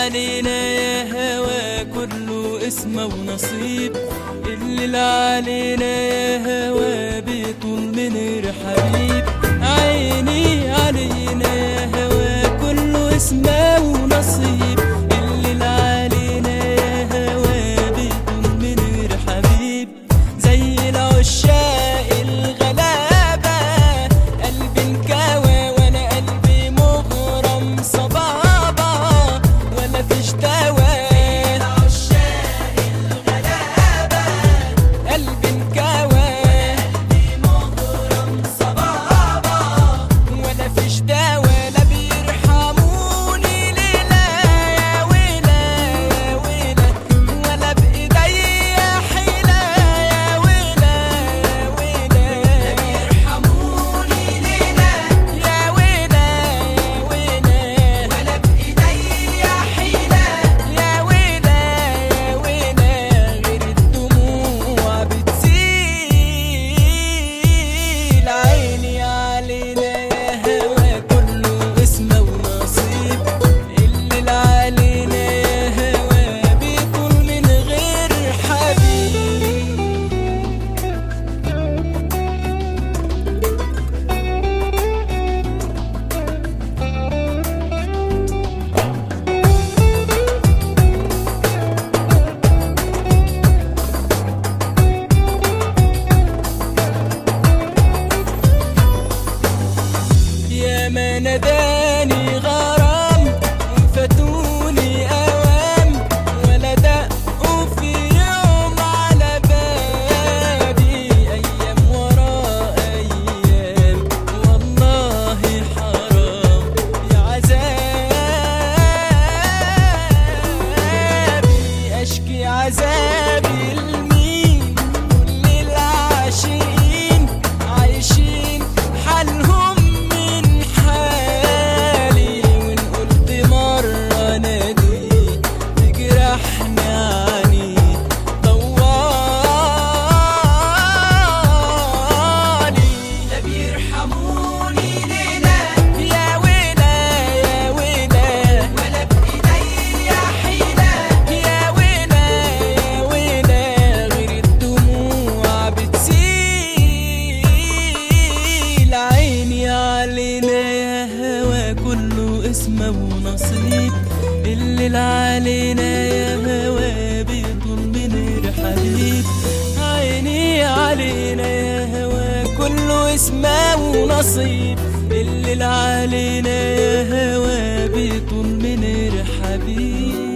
علينا يا هوا كله اسمه ونصيب اللي علينا يا هوا بيطول من غير حبيب عيني علينا يا هوا كله اسمه ونصيب اللي علينا يا هوا بيطول من غير حبيب زي العشاق الغلابة قلبي انكوى وانا قلبي مغرم صبابة ولا فيش دواء العشاق الغلابة قلبي انكوى قلبي مغرم صبابة ولا فيش دواء لا بيرحموني ليلة يا ويلة يا ويلة ولا بإيديا حيلة يا ويلة يا ويلة لا بيرحموني ليلة يا ويلة يا ويلة ولا بإيديا حيلة يا ويلة يا ويلة غير الدموع بتسيل عيني علينا يا هوا كله اسمه ونصيب اللي علينا يا هوا بيكون من غير حبيب يا ما ناداني غرام وفاتوني اوام ولا دقوا في يوم على بابي ايام ورا ايام والله حرام يا عذابي اشكي عذابي لمين كل العاشقين عايشين حالهم من حالي وان قلت مرة نادي تجرحني عني طوالي لا بيرحموني ليلة يا ويلة يا ويلة ولا بإيديا حيلة يا ويلة يا ويلة غير الدموع بتسيل عيني علينا يا هوا كله اسمه ونصيب اللي علينا يا هوا بيطول من غير حبيب عيني علينا يا هوا كله اسمه ونصيب اللي علينا يا هوا بيطول من غير حبيب